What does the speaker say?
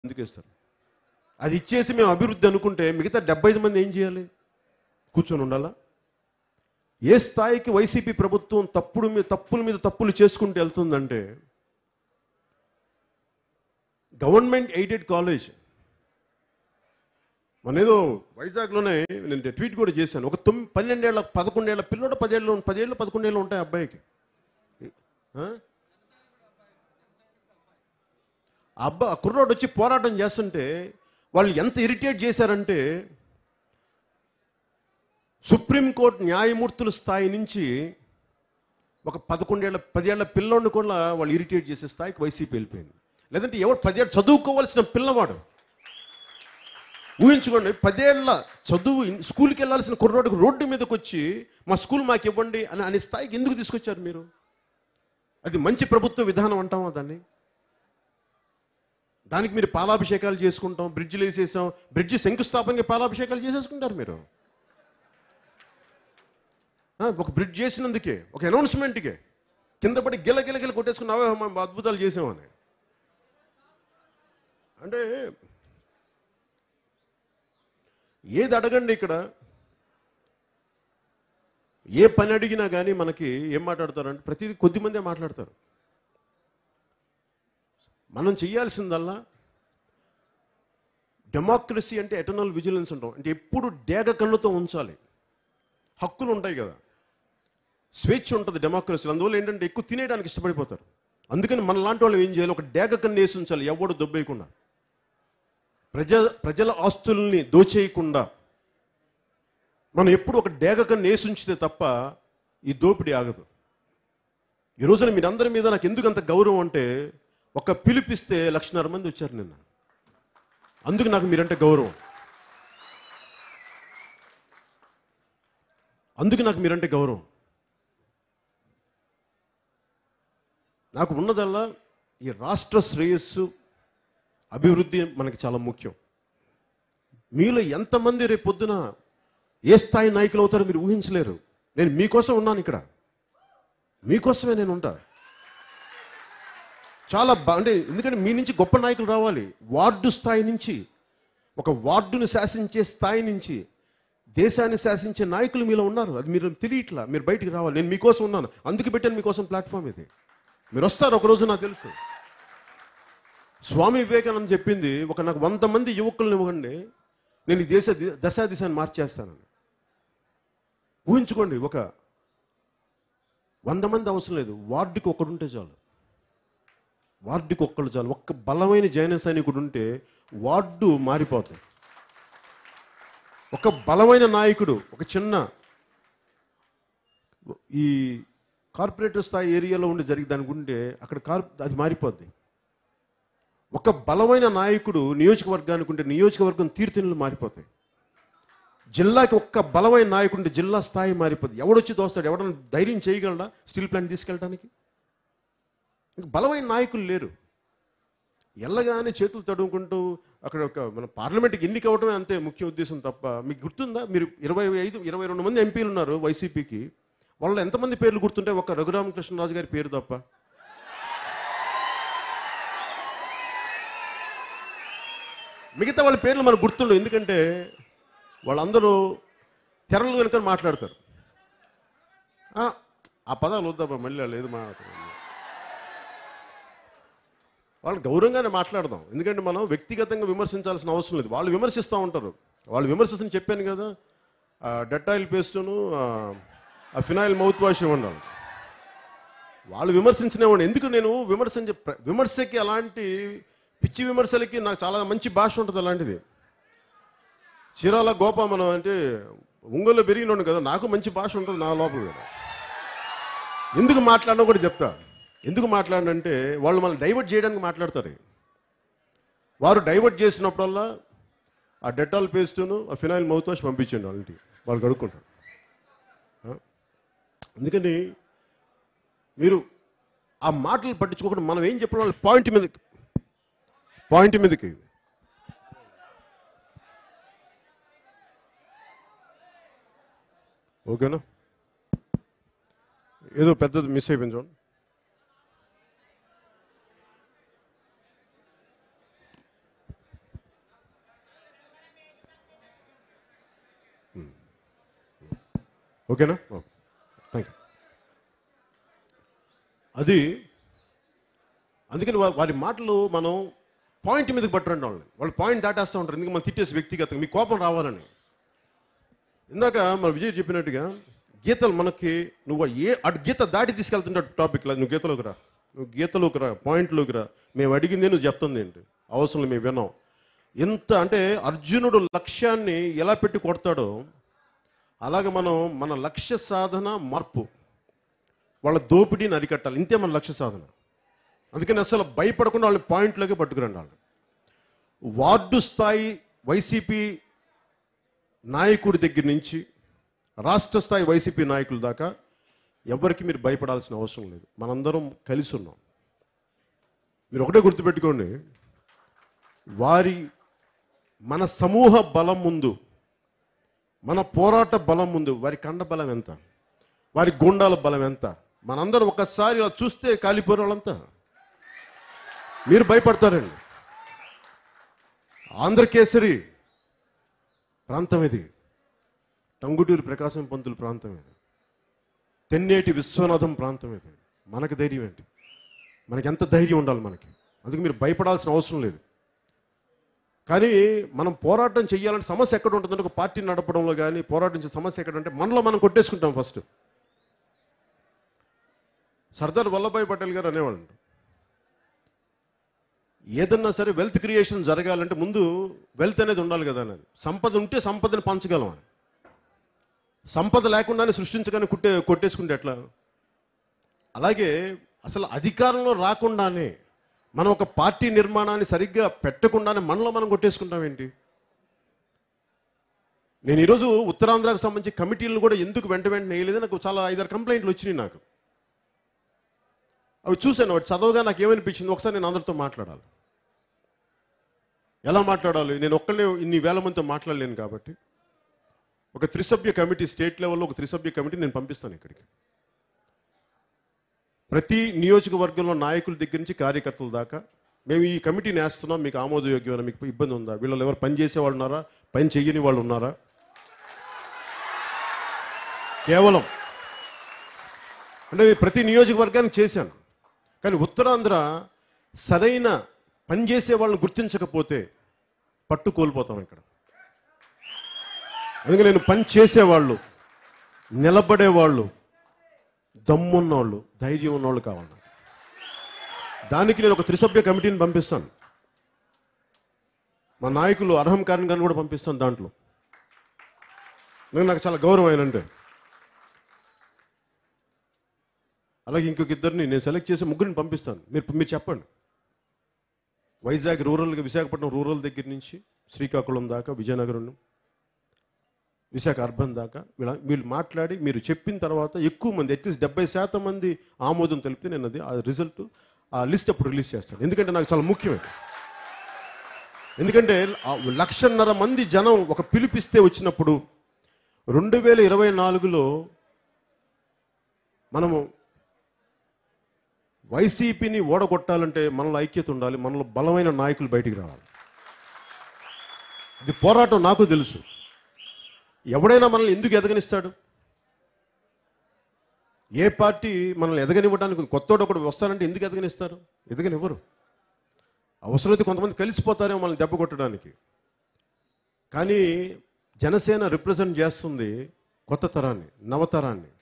ఎందుకు ఇస్తారు అది ఇచ్చేసి మేము అభివృద్ధి అనుకుంటే మిగతా డెబ్బై ఐదు మంది ఏం చేయాలి కూర్చొని ఉండాలా ఏ స్థాయికి వైసీపీ ప్రభుత్వం తప్పుడు మీద తప్పుల మీద తప్పులు చేసుకుంటూ వెళ్తుందంటే గవర్నమెంట్ ఎయిడెడ్ కాలేజ్ మన ఏదో వైజాగ్లోనే నేను ట్వీట్ కూడా చేశాను ఒక తొమ్మిది పన్నెండేళ్ల పదకొండేళ్ల పిల్లోడు పదేళ్ళు పదేళ్ళు పదకొండేళ్ళు ఉంటాయి అబ్బాయికి ఆ? ఆ అబ్బా ఆ కుర్రోడు వచ్చి పోరాటం చేస్తుంటే వాళ్ళు ఎంత ఇరిటేట్ చేశారంటే సుప్రీంకోర్టు న్యాయమూర్తుల స్థాయి నుంచి ఒక పదకొండేళ్ల పదేళ్ల పిల్లోడిని కూడా వాళ్ళు ఇరిటేట్ చేసే స్థాయికి వైసీపీ వెళ్ళిపోయింది లేదంటే ఎవరు పదేళ్ళు చదువుకోవాల్సిన పిల్లవాడు ఊహించుకోండి పదేళ్ల చదువు ఇన్- స్కూల్కి వెళ్ళాల్సిన కుర్రోడికి రోడ్డు మీదకి వచ్చి మా స్కూల్ మాకు ఇవ్వండి అని అనే స్థాయికి ఎందుకు తీసుకొచ్చారు మీరు అది మంచి ప్రభుత్వ విధానం అంటామా దాన్ని దానికి మీరు పాలాభిషేకాలు చేసుకుంటాం బ్రిడ్జిలు వేసేసాం బ్రిడ్జి శంకుస్థాపనకి పాలాభిషేకాలు చేసేసుకుంటారు మీరు ఆ, ఒక బ్రిడ్జ్ చేసినందుకే ఒక అనౌన్స్మెంట్కే కింద పడి గిల గిల గిల కొట్టేసుకున్నావే మనం అద్భుతాలు చేసామని అంటే ఏది అడగండి ఇక్కడ ఏ పని అడిగినా కానీ మనకి ఏం మాట్లాడతారంటే ప్రతిదీ కొద్దిమందే మాట్లాడతారు మనం చేయాల్సిందల్లా డెమోక్రసీ అంటే ఎటర్నల్ విజిలెన్స్ అంటాం అంటే ఎప్పుడు డేగ కన్నుతో ఉంచాలి హక్కులు ఉంటాయి కదా స్వేచ్ఛ ఉంటుంది డెమోక్రసీ అందువల్ల ఏంటంటే ఎక్కువ తినేయడానికి ఇష్టపడిపోతారు అందుకని మన లాంటి వాళ్ళు ఏం చేయాలి ఒక డేగ కన్ను వేసి ఉంచాలి ఎవడు దొబ్బేయకుండా ప్రజ ప్రజల ఆస్తుల్ని దోచేయకుండా మనం ఎప్పుడు ఒక డేగ కన్ను వేసి ఉంచితే తప్ప ఈ దోపిడీ ఆగదు ఈ రోజున మీరందరి మీద నాకు ఎందుకు అంత గౌరవం అంటే ఒక పిలిపిస్తే లక్షన్నర మంది వచ్చారు నిన్న అందుకు నాకు మీరంటే గౌరవం అందుకు నాకు మీరంటే గౌరవం నాకు ఉన్నదల్లా ఈ రాష్ట్ర శ్రేయస్సు అభివృద్ధి మనకి చాలా ముఖ్యం మీలో ఎంతమంది రేపు పొద్దున ఏ స్థాయి నాయకులు అవుతారో మీరు ఊహించలేరు నేను మీకోసం ఉన్నాను ఇక్కడ మీకోసమే నేను ఉంటా చాలా బా అంటే ఎందుకంటే మీ నుంచి గొప్ప నాయకులు రావాలి వార్డు స్థాయి నుంచి ఒక వార్డును శాసించే స్థాయి నుంచి దేశాన్ని శాసించే నాయకులు మీలో ఉన్నారు అది మీరు తెలియట్లా మీరు బయటికి రావాలి నేను మీకోసం ఉన్నాను అందుకు పెట్టాను మీకోసం ప్లాట్ఫామ్ ఇది మీరు వస్తారు ఒకరోజు నాకు తెలుసు స్వామి వివేకానంద చెప్పింది ఒక నాకు వంద మంది యువకులను ఇవ్వండి నేను ఈ దేశ ది- దశా దిశాన్ని మార్చేస్తానని ఊహించుకోండి ఒక వంద మంది అవసరం లేదు వార్డుకి ఒక్కడుంటే చాలు వార్డుకి ఒక్కడు చాలు ఒక్క బలమైన జైన సైనికుడు ఉంటే వార్డు మారిపోతాయి ఒక బలమైన నాయకుడు ఒక చిన్న ఈ కార్పొరేటర్ స్థాయి ఏరియాలో ఉండి జరిగి దానికి ఉంటే అక్కడ కార్ అది మారిపోద్ది ఒక బలమైన నాయకుడు నియోజకవర్గానికి ఉంటే నియోజకవర్గం తీరుతెన్నులు మారిపోతాయి జిల్లాకి ఒక్క బలమైన నాయకుడు ఉంటే జిల్లా స్థాయి మారిపోద్ది ఎవడొచ్చి దోస్తాడు ఎవడన్నా ధైర్యం చేయగలడా స్టీల్ ప్లాంట్ తీసుకెళ్ళడానికి ఇంక బలమైన నాయకులు లేరు ఎల్లగానే చేతులు తడుముకుంటూ అక్కడ ఒక మన పార్లమెంట్కి ఎన్నిక అవ్వడమే అంతే ముఖ్య ఉద్దేశం తప్ప మీకు గుర్తుందా మీరు ఇరవై ఐదు ఇరవై రెండు మంది ఎంపీలు ఉన్నారు వైసీపీకి వాళ్ళలో ఎంతమంది పేర్లు గుర్తుంటే ఒక రఘురామకృష్ణరాజు గారి పేరు తప్ప మిగతా వాళ్ళ పేర్లు మనకు గుర్తుండవు ఎందుకంటే వాళ్ళందరూ తెరలు కనుక మాట్లాడతారు ఆ, ఆ పదాలు వద్దాపా మళ్ళీ వాళ్ళు ఏది మాట్లాడతారు వాళ్ళు గౌరవంగానే మాట్లాడదాం ఎందుకంటే మనం వ్యక్తిగతంగా విమర్శించాల్సిన అవసరం లేదు వాళ్ళు విమర్శిస్తూ ఉంటారు వాళ్ళు విమర్శిస్తని చెప్పాను కదా ఆ డెటాయిల్ పేస్టును ఆ, ఆ ఫినాయిల్ మౌత్ వాష్ ఇవ్వండి వాళ్ళు విమర్శించినవాడు ఎందుకు నేను విమర్శించే ప్ర- విమర్శకి అలాంటి పిచ్చి విమర్శలకి నాకు చాలా మంచి భాష ఉంటుంది అలాంటిది చీరాల గోప మనం అంటే ఒంగోలు పెరిగినోడు కదా నాకు మంచి భాష ఉంటుంది నా లోపల కూడా ఎందుకు మాట్లాడినా కూడా చెప్తా ఎందుకు మాట్లాడినంటే వాళ్ళు మనల్ని డైవర్ట్ చేయడానికి మాట్లాడతారు వారు డైవర్ట్ చేసినప్పుడల్లా ఆ డెటాల్ పేస్టును ఆ ఫినాయిల్ మౌత్ వాష్ పంపించండి వాళ్ళకి వాళ్ళు కడుక్కుంటారు ఆ? అందుకని మీరు ఆ మాటలు పట్టించుకోకుండా మనం ఏం చెప్పిన వాళ్ళు పాయింట్ మీద పాయింట్ మీదకి ఓకేనా ఏదో పెద్దది మిస్ అయిపోయింది చూడండి ఓకేనా ఓకే థ్యాంక్ యూ అది అందుకని వా- వారి మాటలు మనం పాయింట్ మీదకి పట్టరండి వాళ్ళని వాళ్ళు పాయింట్ దాటేస్తూ ఉంటారు ఎందుకంటే మనం తిట్టేసి వ్యక్తిగతంగా మీ కోపం రావాలని ఇందాక మన విజయ్ చెప్పినట్టుగా గీతలు మనకి నువ్వు ఏ అటు గీత దాటి తీసుకెళ్తుంటే టాపిక్ లేదు నువ్వు గీతలోకి రా నువ్వు గీతలోకి రా పాయింట్లోకి రా మేము అడిగింది నువ్వు చెప్తుంది ఏంటి అవసరం లేదు, మేము విన్నాం ఎంత అంటే అర్జునుడు లక్ష్యాన్ని ఎలా పెట్టి కొడతాడో అలాగే మనం మన లక్ష్య సాధన మార్పు వాళ్ళ దోపిడీని అరికట్టాలి ఇంతే మన లక్ష్య సాధన అందుకని అసలు భయపడకుండా వాళ్ళని పాయింట్లోకి పట్టుకురండి వాళ్ళు వార్డు స్థాయి వైసీపీ నాయకుడి దగ్గర నుంచి రాష్ట్ర స్థాయి వైసీపీ నాయకుల దాకా ఎవరికి మీరు భయపడాల్సిన అవసరం లేదు మనందరం కలిసి ఉన్నాం మీరు ఒకటే గుర్తుపెట్టుకోండి వారి మన సమూహ బలం ముందు మన పోరాట బలం ముందు వారి కండ బలం ఎంత వారి గుండాల బలం ఎంత మనందరం ఒకసారి ఇలా చూస్తే కాలిపోయిన వాళ్ళంతా మీరు భయపడతారండి ఆంధ్రకేసరి ప్రాంతం ఇది టంగుటూరు ప్రకాశం పంతుల ప్రాంతం ఇది తెన్నేటి విశ్వనాథం ప్రాంతం ఇది మనకి ధైర్యం ఏంటి మనకి ఎంత ధైర్యం ఉండాలి మనకి అందుకు మీరు భయపడాల్సిన అవసరం లేదు కానీ మనం పోరాటం చేయాలంటే సమస్య ఎక్కడ ఉంటుందంటే ఒక పార్టీ నడపడంలో కానీ పోరాటం చేసే సమస్య ఎక్కడంటే మనలో మనం కొట్టేసుకుంటాం ఫస్ట్ సర్దార్ వల్లభాయ్ పటేల్ గారు అనేవాళ్ళు ఏదన్నా సరే వెల్త్ క్రియేషన్ జరగాలంటే ముందు వెల్త్ అనేది ఉండాలి కదా అనేది సంపద ఉంటే సంపదను పంచగలం అని సంపద లేకుండానే సృష్టించగానే కుట్టే కొట్టేసుకుంటే ఎట్లా అలాగే అసలు అధికారంలో రాకుండానే మనం ఒక పార్టీ నిర్మాణాన్ని సరిగ్గా పెట్టకుండానే మనలో మనం కొట్టేసుకుంటాం ఏంటి నేను ఈరోజు ఉత్తరాంధ్రకు సంబంధించి కమిటీలను కూడా ఎందుకు వెంట వెంటనే వేయలేదు నాకు చాలా ఐదారు కంప్లైంట్లు వచ్చినాయి నాకు అవి చూశాను వాటి చదవగా నాకు ఏమనిపించింది ఒకసారి నేను అందరితో మాట్లాడాలి ఎలా మాట్లాడాలి నేను ఒక్కళ్ళే ఇన్ని వేల మందితో మాట్లాడలేను కాబట్టి ఒక త్రిసభ్య కమిటీ స్టేట్ లెవెల్లో ఒక త్రిసభ్య కమిటీ నేను పంపిస్తాను ఇక్కడికి ప్రతి నియోజకవర్గంలో నాయకుల దగ్గర నుంచి కార్యకర్తల దాకా మేము ఈ కమిటీని వేస్తున్నాం మీకు ఆమోదయోగ్యమైన మీకు ఇబ్బంది ఉందా వీళ్ళలో ఎవరు పని చేసే వాళ్ళు ఉన్నారా పని చెయ్యని వాళ్ళు ఉన్నారా కేవలం అంటే నేను ప్రతి నియోజకవర్గానికి చేశాను కానీ ఉత్తరాంధ్ర సరైన పనిచేసే వాళ్ళని గుర్తించకపోతే పట్టు కోల్పోతాం ఇక్కడ అందుకే నేను పని చేసేవాళ్ళు నిలబడేవాళ్ళు దమ్మున్నోళ్ళు ధైర్యం ఉన్నోళ్ళు కావాలి నాకు. దానికి నేను ఒక త్రిసభ్య కమిటీని పంపిస్తాను మా నాయకులు అర్హం కారణ్ గారిని కూడా పంపిస్తాను దాంట్లో ఎందుకంటే నాకు చాలా గౌరవం ఆయన అంటే అలాగే ఇంకొక ఇద్దరిని నేను సెలెక్ట్ చేసి ముగ్గురిని పంపిస్తాను మీరు మీరు చెప్పండి వైజాగ్ రూరల్గా విశాఖపట్నం రూరల్ దగ్గర నుంచి శ్రీకాకుళం దాకా విజయనగరం విశాఖ అర్బన్ దాకా వీళ్ళ వీళ్ళు మాట్లాడి మీరు చెప్పిన తర్వాత ఎక్కువ మంది అట్లీస్ట్ డెబ్బై శాతం మంది ఆమోదం తెలిపితే నేను అది ఆ రిజల్ట్ ఆ లిస్ట్ అప్పుడు రిలీజ్ చేస్తాను ఎందుకంటే నాకు చాలా ముఖ్యం అది. ఎందుకంటే ఆ లక్షన్నర మంది జనం ఒక పిలిపిస్తే వచ్చినప్పుడు రెండు వేల ఇరవై నాలుగులో మనము వైసీపీని ఓడగొట్టాలంటే మనలో ఐక్యత ఉండాలి మనలో బలమైన నాయకులు బయటికి రావాలి ఇది పోరాటం నాకు తెలుసు ఎవడైనా మనల్ని ఎందుకు ఎదగనిస్తాడు ఏ పార్టీ మనల్ని ఎదగనివ్వడానికి కొత్తోడు ఒకడు వస్తానంటే ఎందుకు ఎదగనిస్తారు ఎదగనివ్వరు అవసరమైతే కొంతమంది కలిసిపోతారేమో మనల్ని దెబ్బ కొట్టడానికి కానీ జనసేన రిప్రజెంట్ చేస్తుంది కొత్త తరాన్ని నవతరాన్ని